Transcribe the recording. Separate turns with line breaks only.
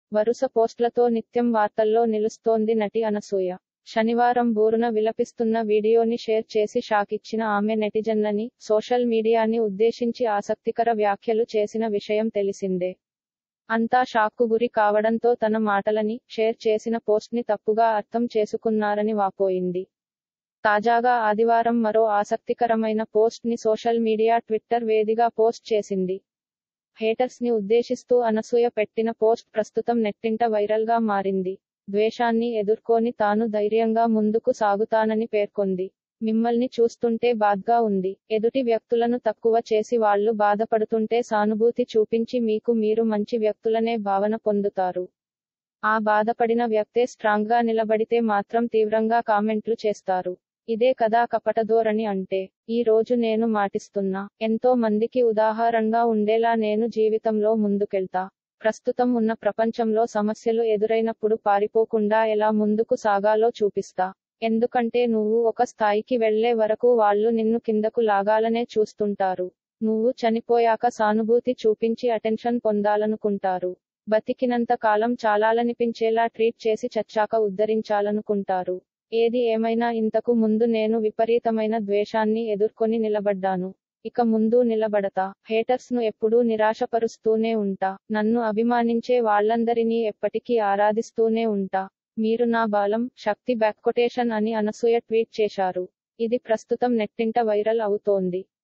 వరుస పోస్ట్లతో నిత్యం వార్తల్లో నిలుస్తోంది నటి అనసూయ శనివారం బోరున విలపిస్తున్న వీడియోని షేర్ చేసి షాకిచ్చిన ఆమె నెటిజన్లని సోషల్ మీడియాని ఉద్దేశించి ఆసక్తికర వ్యాఖ్యలు చేసిన విషయం తెలిసిందే అంతా షాక్కు గురి కావడంతో తన మాటలని షేర్ చేసిన పోస్ట్ ని తప్పుగా అర్థం చేసుకున్నారని వాపోయింది తాజాగా ఆదివారం మరో ఆసక్తికరమైన పోస్ట్ ని సోషల్ మీడియా ట్విట్టర్ వేదిగా పోస్ట్ చేసింది హేటర్స్ ని ఉద్దేశిస్తూ అనసూయ పెట్టిన పోస్ట్ ప్రస్తుతం నెట్టింట వైరల్ గా మారింది ద్వేషాన్ని ఎదుర్కొని తాను ధైర్యంగా ముందుకు సాగుతానని పేర్కొంది మిమ్మల్ని చూస్తుంటే బాధ్గా ఉంది ఎదుటి వ్యక్తులను తక్కువ చేసి వాళ్ళు బాధపడుతుంటే సానుభూతి చూపించి మీకు మీరు మంచి వ్యక్తులనే భావన పొందుతారు ఆ బాధపడిన వ్యక్తే స్ట్రాంగ్ గా నిలబడితే మాత్రం తీవ్రంగా కామెంట్లు చేస్తారు ఇదే కదా కపటధోరణి అంటే ఈ రోజు నేను మాటిస్తున్నా ఎంతో మందికి ఉదాహరణగా ఉండేలా నేను జీవితంలో ముందుకెళ్తా ప్రస్తుతం ఉన్న ప్రపంచంలో సమస్యలు ఎదురైనప్పుడు పారిపోకుండా ఎలా ముందుకు సాగాలో చూపిస్తా ఎందుకంటే నువ్వు ఒక స్థాయికి వెళ్లే వరకు వాళ్ళు నిన్ను కిందకు లాగాలనే చూస్తుంటారు నువ్వు చనిపోయాక సానుభూతి చూపించి అటెన్షన్ పొందాలనుకుంటారు బతికినంత కాలం చాలాలనిపించేలా ట్రీట్ చేసి చచ్చాక ఉద్ధరించాలనుకుంటారు ఏది ఏమైనా ఇంతకు ముందు నేను విపరీతమైన ద్వేషాన్ని ఎదుర్కొని నిలబడ్డాను ఇక ముందు నిలబడతా హేటర్స్ ను ఎప్పుడూ నిరాశపరుస్తూనే ఉంటా నన్ను అభిమానించే వాళ్ళందరినీ ఎప్పటికీ ఆరాధిస్తూనే ఉంటా మీరు నా బాలం శక్తి బ్యాక్కొటేషన్ అని అనసూయ ట్వీట్ చేశారు ఇది ప్రస్తుతం నెట్టింట వైరల్ అవుతోంది